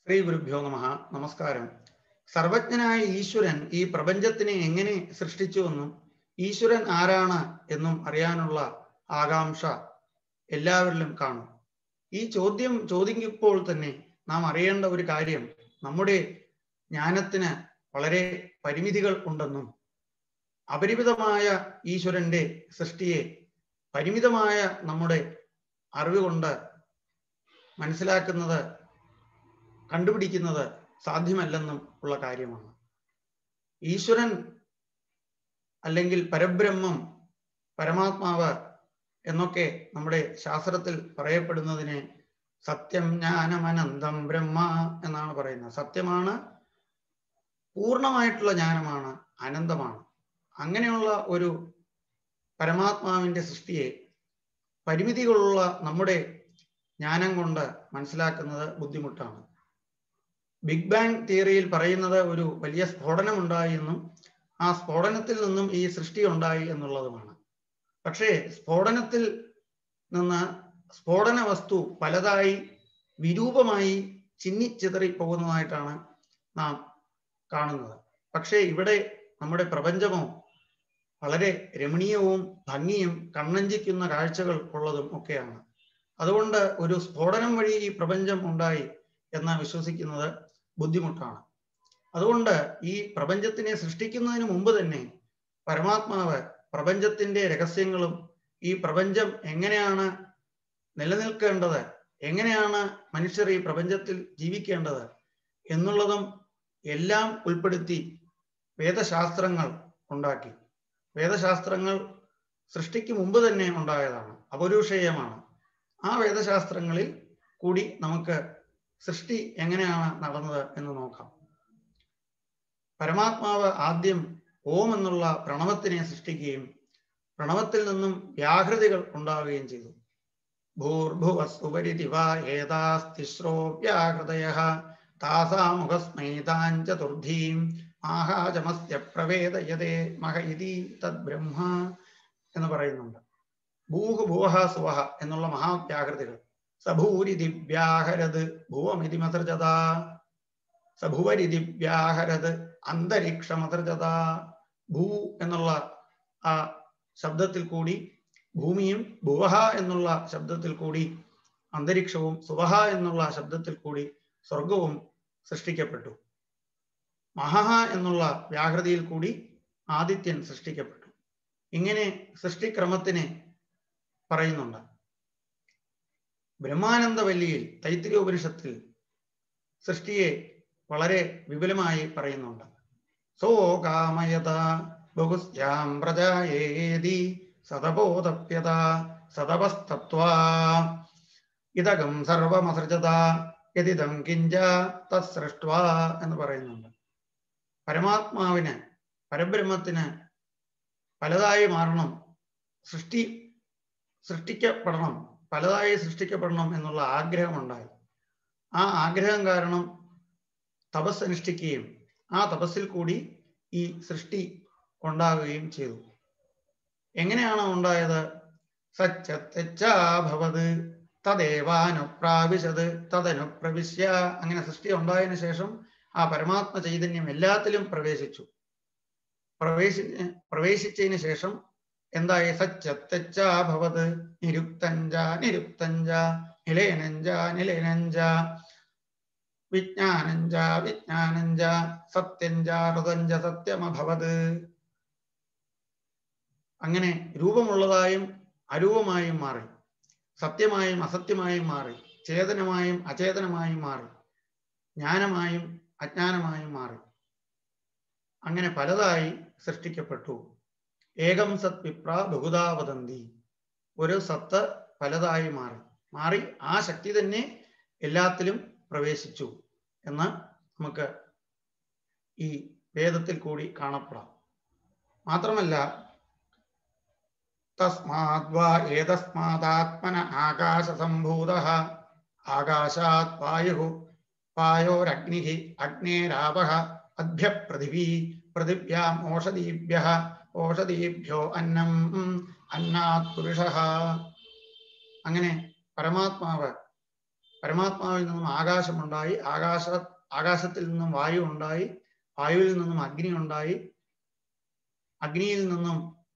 ശ്രീ ഗുരുഭ്യോ നമ നമസ്കാരം സർവജ്ഞനായ ഈശ്വരൻ ഈ പ്രപഞ്ചത്തിനെ എങ്ങനെ സൃഷ്ടിച്ചുവെന്നും ഈശ്വരൻ ആരാണ് എന്നും അറിയാനുള്ള ആകാംക്ഷ എല്ലാവരിലും കാണും ഈ ചോദ്യം ചോദിക്കുമ്പോൾ തന്നെ നാം അറിയേണ്ട ഒരു കാര്യം നമ്മുടെ ജ്ഞാനത്തിന് വളരെ പരിമിതികൾ ഉണ്ടെന്നും അപരിമിതമായ ഈശ്വരന്റെ സൃഷ്ടിയെ പരിമിതമായ നമ്മുടെ അറിവ് കൊണ്ട് മനസ്സിലാക്കുന്നത് കണ്ടുപിടിക്കുന്നത് സാധ്യമല്ലെന്നും ഉള്ള കാര്യമാണ് ഈശ്വരൻ അല്ലെങ്കിൽ പരബ്രഹ്മം പരമാത്മാവ് എന്നൊക്കെ നമ്മുടെ ശാസ്ത്രത്തിൽ പറയപ്പെടുന്നതിനെ സത്യം ജ്ഞാനമനന്തം ബ്രഹ്മ എന്നാണ് പറയുന്നത് സത്യമാണ് പൂർണ്ണമായിട്ടുള്ള ജ്ഞാനമാണ് അനന്തമാണ് അങ്ങനെയുള്ള ഒരു പരമാത്മാവിന്റെ സൃഷ്ടിയെ പരിമിതികളുള്ള നമ്മുടെ ജ്ഞാനം കൊണ്ട് മനസ്സിലാക്കുന്നത് ബുദ്ധിമുട്ടാണ് ബിഗ് ബാങ് തിയറിയിൽ പറയുന്നത് ഒരു വലിയ സ്ഫോടനം ഉണ്ടായി എന്നും ആ സ്ഫോടനത്തിൽ നിന്നും ഈ സൃഷ്ടി ഉണ്ടായി എന്നുള്ളതുമാണ് പക്ഷേ സ്ഫോടനത്തിൽ നിന്ന് സ്ഫോടന വസ്തു പലതായി വിരൂപമായി ചിന്നിച്ചിതറി പോകുന്നതായിട്ടാണ് നാം കാണുന്നത് പക്ഷേ ഇവിടെ നമ്മുടെ പ്രപഞ്ചമോ വളരെ രമണീയവും ഭംഗിയും കണ്ണഞ്ചിക്കുന്ന കാഴ്ചകൾ ഉള്ളതും ഒക്കെയാണ് അതുകൊണ്ട് ഒരു സ്ഫോടനം വഴി ഈ പ്രപഞ്ചം ഉണ്ടായി എന്ന് വിശ്വസിക്കുന്നത് ബുദ്ധിമുട്ടാണ് അതുകൊണ്ട് ഈ പ്രപഞ്ചത്തിനെ സൃഷ്ടിക്കുന്നതിന് മുമ്പ് തന്നെ പരമാത്മാവ് പ്രപഞ്ചത്തിന്റെ രഹസ്യങ്ങളും ഈ പ്രപഞ്ചം എങ്ങനെയാണ് നിലനിൽക്കേണ്ടത് എങ്ങനെയാണ് മനുഷ്യർ ഈ പ്രപഞ്ചത്തിൽ ജീവിക്കേണ്ടത് എന്നുള്ളതും എല്ലാം ഉൾപ്പെടുത്തി വേദശാസ്ത്രങ്ങൾ ഉണ്ടാക്കി വേദശാസ്ത്രങ്ങൾ സൃഷ്ടിക്ക് മുമ്പ് തന്നെ ഉണ്ടായതാണ് അപരൂഷേയമാണ് ആ വേദശാസ്ത്രങ്ങളിൽ കൂടി നമുക്ക് സൃഷ്ടി എങ്ങനെയാണ് നടന്നത് എന്ന് നോക്കാം പരമാത്മാവ് ആദ്യം ഓം എന്നുള്ള പ്രണവത്തിനെ സൃഷ്ടിക്കുകയും പ്രണവത്തിൽ നിന്നും വ്യാഹൃതികൾ ഉണ്ടാവുകയും ചെയ്തു ഭൂർഭുവസ്തുപരിതിവ ഏതാസ്തിശ്രോ വ്യാഹൃതയ താസാമുഖസ്മൈതാൻ ചതുർധീം ആഹാചമസ്യ പ്രവേദയതേ മഹ ഇതി തദ് ബ്രഹ്മ എന്ന് പറയുന്നുണ്ട് ഭൂഹ് ഭൂഹ സുവഹ എന്നുള്ള മഹാവ്യാകൃതികൾ സഭൂരി ദിവ്യാഹരത് ഭുവമിതി മതൃജത സഭുവരി ദിവ്യാഹരത് അന്തരീക്ഷമതൃജത ഭൂ എന്നുള്ള ആ ശബ്ദത്തിൽ കൂടി ഭൂമിയും ഭുവഹ എന്നുള്ള ശബ്ദത്തിൽ കൂടി അന്തരീക്ഷവും സുവഹ എന്നുള്ള ശബ്ദത്തിൽ കൂടി സ്വർഗവും സൃഷ്ടിക്കപ്പെട്ടു മഹഹ എന്നുള്ള വ്യാകൃതിയിൽ കൂടി ആദിത്യൻ സൃഷ്ടിക്കപ്പെട്ടു ഇങ്ങനെ സൃഷ്ടിക്രമത്തിനെ പറയുന്നുണ്ട് ബ്രഹ്മാനന്ദവല്ലിയിൽ തൈത്തിരി ഉപനിഷത്തിൽ സൃഷ്ടിയെ വളരെ വിപുലമായി പറയുന്നുണ്ട് സോ കാമയത ബഹുസ്യാം പ്രജായേതി സതബോധപ്യത സതപസ്തത്വാ ഇതകം സർവമസൃജത യതിദം കിഞ്ച തത്സൃഷ്ട്വാ എന്ന് പറയുന്നുണ്ട് പരമാത്മാവിന് പരബ്രഹ്മത്തിന് പലതായി മാറണം സൃഷ്ടി സൃഷ്ടിക്കപ്പെടണം പലതായി സൃഷ്ടിക്കപ്പെടണം എന്നുള്ള ആഗ്രഹമുണ്ടായി ആ ആഗ്രഹം കാരണം തപസ് അനുഷ്ഠിക്കുകയും ആ തപസ്സിൽ കൂടി ഈ സൃഷ്ടി ഉണ്ടാവുകയും ചെയ്തു എങ്ങനെയാണ് ഉണ്ടായത് സച്ചഭവത് തദേവാനുപ്രാവിശത് തദനുപ്രവിശ്യ അങ്ങനെ സൃഷ്ടി ഉണ്ടായതിനു ശേഷം ആ പരമാത്മ ചൈതന്യം എല്ലാത്തിലും പ്രവേശിച്ചു പ്രവേശി പ്രവേശിച്ചതിന് ശേഷം എന്തായി സച്ചഭവത് നിരുക്തഞ്ച നിരുക്തഞ്ച നിലയനഞ്ച നിലയനഞ്ച വിജ്ഞാനഞ്ച വിജ്ഞാനഞ്ച സത്യഞ്ച ഋതഞ്ച സത്യമഭവത് അങ്ങനെ രൂപമുള്ളതായും അരൂപമായും മാറി സത്യമായും അസത്യമായും മാറി ചേതനമായും അചേതനമായും മാറി ജ്ഞാനമായും അജ്ഞാനമായും മാറി അങ്ങനെ പലതായി സൃഷ്ടിക്കപ്പെട്ടു ഏകം സത് വിപ്ര ബഹുതാ വദന്തി ഒരു സത്ത് പലതായി മാറി മാറി ആ ശക്തി തന്നെ എല്ലാത്തിലും പ്രവേശിച്ചു എന്ന് നമുക്ക് ഈ വേദത്തിൽ കൂടി കാണപ്പെടാം മാത്രമല്ല തസ്മാദ്വാ ഏതസ്മാദാത്മന ആകാശസംഭൂത ആകാശാത് വായു വായോരഗ്നി അഗ്നേരാവ അഭ്യ പൃഥിവീ പൃഥിവ്യാം ഓഷധീഭ്യ ഓഷധീഭ്യോ അന്നം അന്നാത് പുരുഷ അങ്ങനെ പരമാത്മാവ് പരമാത്മാവിൽ നിന്നും ആകാശമുണ്ടായി ആകാശ ആകാശത്തിൽ നിന്നും വായു ഉണ്ടായി വായുവിൽ നിന്നും അഗ്നി ഉണ്ടായി അഗ്നിയിൽ നിന്നും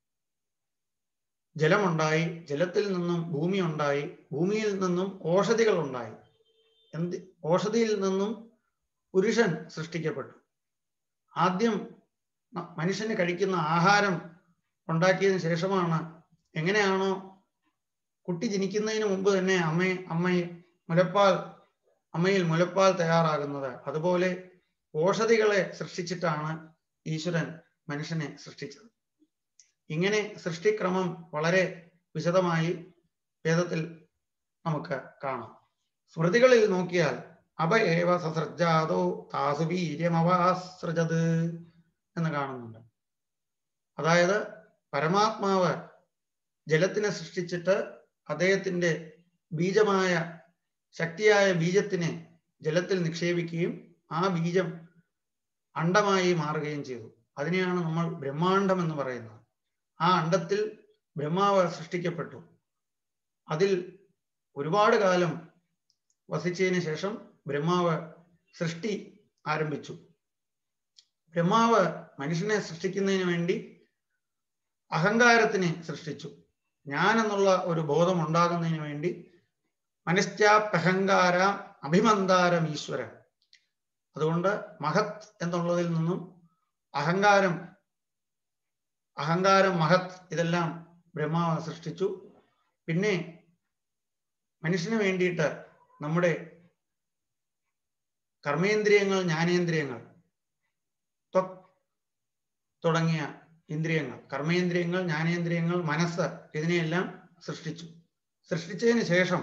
ജലമുണ്ടായി ജലത്തിൽ നിന്നും ഭൂമി ഉണ്ടായി ഭൂമിയിൽ നിന്നും ഓഷധികൾ ഉണ്ടായി എന്ത് ഓഷധിയിൽ നിന്നും പുരുഷൻ സൃഷ്ടിക്കപ്പെട്ടു ആദ്യം ന- മനുഷ്യന് കഴിക്കുന്ന ആഹാരം ഉണ്ടാക്കിയതിന് ശേഷമാണ് എങ്ങനെയാണോ കുട്ടി ജനിക്കുന്നതിന് മുമ്പ് തന്നെ അമ്മയെ അമ്മയെ മുലപ്പാൽ അമ്മയിൽ മുലപ്പാൽ തയ്യാറാകുന്നത് അതുപോലെ ഓഷധികളെ സൃഷ്ടിച്ചിട്ടാണ് ഈശ്വരൻ മനുഷ്യനെ സൃഷ്ടിച്ചത് ഇങ്ങനെ സൃഷ്ടിക്രമം വളരെ വിശദമായി വേദത്തിൽ നമുക്ക് കാണാം സ്മൃതികളിൽ നോക്കിയാൽ അപ ഏവ സസർജാതോ താസു വീര്യമവാസൃജത് എന്ന് കാണുന്നുണ്ട് അതായത് പരമാത്മാവ് ജലത്തിനെ സൃഷ്ടിച്ചിട്ട് അദ്ദേഹത്തിന്റെ ബീജമായ ശക്തിയായ ബീജത്തിനെ ജലത്തിൽ നിക്ഷേപിക്കുകയും ആ ബീജം അണ്ടമായി മാറുകയും ചെയ്തു അതിനെയാണ് നമ്മൾ ബ്രഹ്മാണ്ടം എന്ന് പറയുന്നത് ആ അണ്ടത്തിൽ ബ്രഹ്മാവ് സൃഷ്ടിക്കപ്പെട്ടു അതിൽ ഒരുപാട് കാലം വസിച്ചതിന് ശേഷം ബ്രഹ്മാവ് സൃഷ്ടി ആരംഭിച്ചു ബ്രഹ്മാവ് മനുഷ്യനെ സൃഷ്ടിക്കുന്നതിന് വേണ്ടി അഹങ്കാരത്തിനെ സൃഷ്ടിച്ചു ഞാൻ എന്നുള്ള ഒരു ബോധം ഉണ്ടാകുന്നതിന് വേണ്ടി മനശ്ചാപ്പഹങ്കാര അഭിമന്താരം ഈശ്വരൻ അതുകൊണ്ട് മഹത് എന്നുള്ളതിൽ നിന്നും അഹങ്കാരം അഹങ്കാരം മഹത് ഇതെല്ലാം ബ്രഹ്മാവ് സൃഷ്ടിച്ചു പിന്നെ മനുഷ്യന് വേണ്ടിയിട്ട് നമ്മുടെ കർമ്മേന്ദ്രിയങ്ങൾ ജ്ഞാനേന്ദ്രിയങ്ങൾ ത്വക് തുടങ്ങിയ ഇന്ദ്രിയങ്ങൾ കർമ്മേന്ദ്രിയങ്ങൾ ജ്ഞാനേന്ദ്രിയങ്ങൾ മനസ്സ് ഇതിനെയെല്ലാം സൃഷ്ടിച്ചു സൃഷ്ടിച്ചതിന് ശേഷം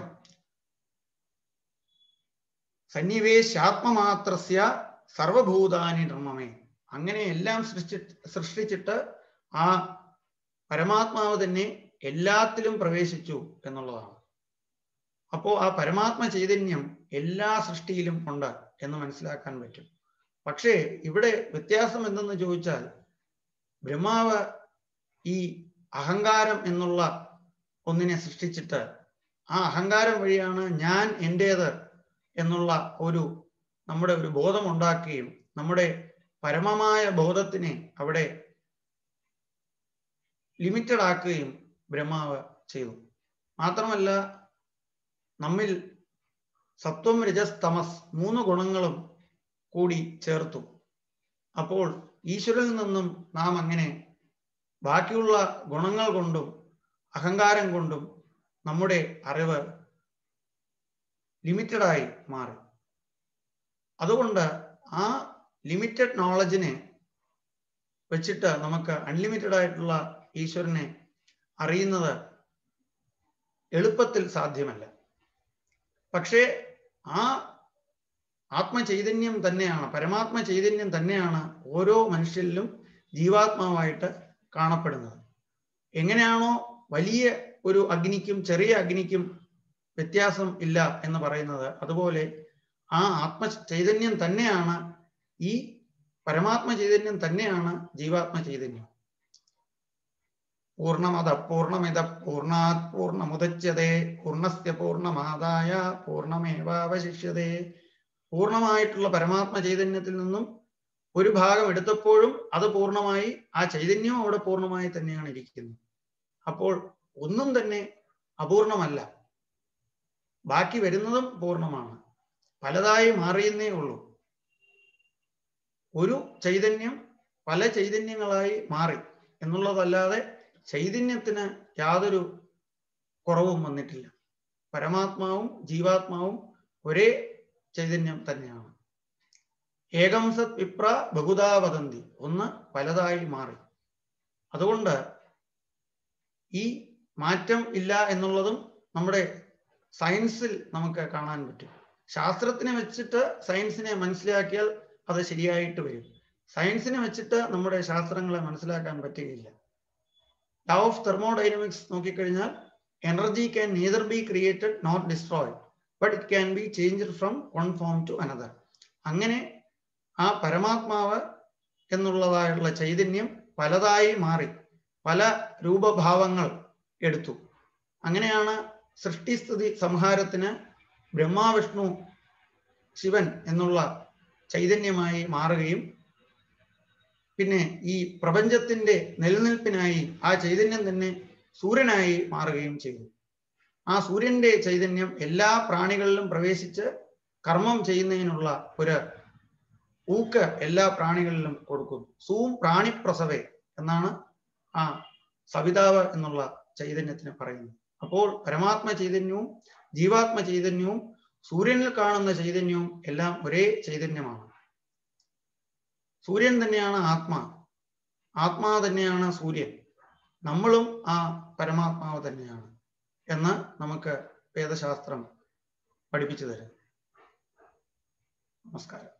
സന്നിവേശാത്മമാത്രസ്യ സർവഭൂതാനി നിർമ്മമേ അങ്ങനെ എല്ലാം സൃഷ്ടിച്ച് സൃഷ്ടിച്ചിട്ട് ആ പരമാത്മാവ് തന്നെ എല്ലാത്തിലും പ്രവേശിച്ചു എന്നുള്ളതാണ് അപ്പോ ആ പരമാത്മ ചൈതന്യം എല്ലാ സൃഷ്ടിയിലും ഉണ്ട് എന്ന് മനസ്സിലാക്കാൻ പറ്റും പക്ഷേ ഇവിടെ വ്യത്യാസം എന്തെന്ന് ചോദിച്ചാൽ ബ്രഹ്മാവ് ഈ അഹങ്കാരം എന്നുള്ള ഒന്നിനെ സൃഷ്ടിച്ചിട്ട് ആ അഹങ്കാരം വഴിയാണ് ഞാൻ എൻ്റേത് എന്നുള്ള ഒരു നമ്മുടെ ഒരു ബോധം ഉണ്ടാക്കുകയും നമ്മുടെ പരമമായ ബോധത്തിനെ അവിടെ ലിമിറ്റഡ് ആക്കുകയും ബ്രഹ്മാവ് ചെയ്തു മാത്രമല്ല നമ്മിൽ സത്വം രജസ് തമസ് മൂന്ന് ഗുണങ്ങളും കൂടി ചേർത്തു അപ്പോൾ ഈശ്വരനിൽ നിന്നും നാം അങ്ങനെ ബാക്കിയുള്ള ഗുണങ്ങൾ കൊണ്ടും അഹങ്കാരം കൊണ്ടും നമ്മുടെ അറിവ് ലിമിറ്റഡായി മാറി അതുകൊണ്ട് ആ ലിമിറ്റഡ് നോളജിനെ വെച്ചിട്ട് നമുക്ക് അൺലിമിറ്റഡ് ആയിട്ടുള്ള ഈശ്വരനെ അറിയുന്നത് എളുപ്പത്തിൽ സാധ്യമല്ല പക്ഷേ ആ ആത്മചൈതന്യം തന്നെയാണ് പരമാത്മ ചൈതന്യം തന്നെയാണ് ഓരോ മനുഷ്യരിലും ജീവാത്മാവായിട്ട് കാണപ്പെടുന്നത് എങ്ങനെയാണോ വലിയ ഒരു അഗ്നിക്കും ചെറിയ അഗ്നിക്കും വ്യത്യാസം ഇല്ല എന്ന് പറയുന്നത് അതുപോലെ ആ ആത്മ ചൈതന്യം തന്നെയാണ് ഈ പരമാത്മ ചൈതന്യം തന്നെയാണ് ജീവാത്മ ചൈതന്യം പൂർണ്ണമത പൂർണ്ണമിത പൂർണ്ണാത് പൂർണ്ണമുദച്യതേ പൂർണ്ണസ്യ പൂർണ്ണമാതായ പൂർണ്ണമേവാവശിഷ്യതേ പൂർണ്ണമായിട്ടുള്ള പരമാത്മ ചൈതന്യത്തിൽ നിന്നും ഒരു ഭാഗം എടുത്തപ്പോഴും അത് പൂർണ്ണമായി ആ ചൈതന്യവും അവിടെ പൂർണ്ണമായി തന്നെയാണ് ഇരിക്കുന്നത് അപ്പോൾ ഒന്നും തന്നെ അപൂർണമല്ല ബാക്കി വരുന്നതും പൂർണ്ണമാണ് പലതായി മാറിയെന്നേ ഉള്ളൂ ഒരു ചൈതന്യം പല ചൈതന്യങ്ങളായി മാറി എന്നുള്ളതല്ലാതെ ചൈതന്യത്തിന് യാതൊരു കുറവും വന്നിട്ടില്ല പരമാത്മാവും ജീവാത്മാവും ഒരേ ചൈതന്യം തന്നെയാണ് ഏകം സത് വിപ്ര ബഹുദാ വദന്തി ഒന്ന് പലതായി മാറി അതുകൊണ്ട് ഈ മാറ്റം ഇല്ല എന്നുള്ളതും നമ്മുടെ സയൻസിൽ നമുക്ക് കാണാൻ പറ്റും ശാസ്ത്രത്തിനെ വെച്ചിട്ട് സയൻസിനെ മനസ്സിലാക്കിയാൽ അത് ശരിയായിട്ട് വരും സയൻസിനെ വെച്ചിട്ട് നമ്മുടെ ശാസ്ത്രങ്ങളെ മനസ്സിലാക്കാൻ പറ്റുകയില്ല ലോ ഓഫ് തെർമോഡൈനമിക്സ് നോക്കിക്കഴിഞ്ഞാൽ energy can neither be created not destroyed but it can be changed from one form to another അങ്ങനെ ആ പരമാത്മാവ് എന്നുള്ളതായുള്ള ചൈതന്യം പലതായി മാറി പല രൂപഭാവങ്ങൾ എടുത്തു അങ്ങനെയാണ് സൃഷ്ടിസ്ഥിതി സംഹാരത്തിന് ബ്രഹ്മാവിഷ്ണു ശിവൻ എന്നുള്ള ചൈതന്യമായി മാറുകയും പിന്നെ ഈ പ്രപഞ്ചത്തിന്റെ നിലനിൽപ്പിനായി ആ ചൈതന്യം തന്നെ സൂര്യനായി മാറുകയും ചെയ്തു ആ സൂര്യന്റെ ചൈതന്യം എല്ലാ പ്രാണികളിലും പ്രവേശിച്ച് കർമ്മം ചെയ്യുന്നതിനുള്ള ഒരു ഊക്ക് എല്ലാ പ്രാണികളിലും കൊടുക്കുന്നു സൂം പ്രാണിപ്രസവേ എന്നാണ് ആ സവിതാവ് എന്നുള്ള ചൈതന്യത്തിന് പറയുന്നത് അപ്പോൾ പരമാത്മ ചൈതന്യവും ജീവാത്മ ചൈതന്യവും സൂര്യനിൽ കാണുന്ന ചൈതന്യവും എല്ലാം ഒരേ ചൈതന്യമാണ് സൂര്യൻ തന്നെയാണ് ആത്മാ ആത്മാ തന്നെയാണ് സൂര്യൻ നമ്മളും ആ പരമാത്മാവ് തന്നെയാണ് എന്ന് നമുക്ക് വേദശാസ്ത്രം പഠിപ്പിച്ചു തരും നമസ്കാരം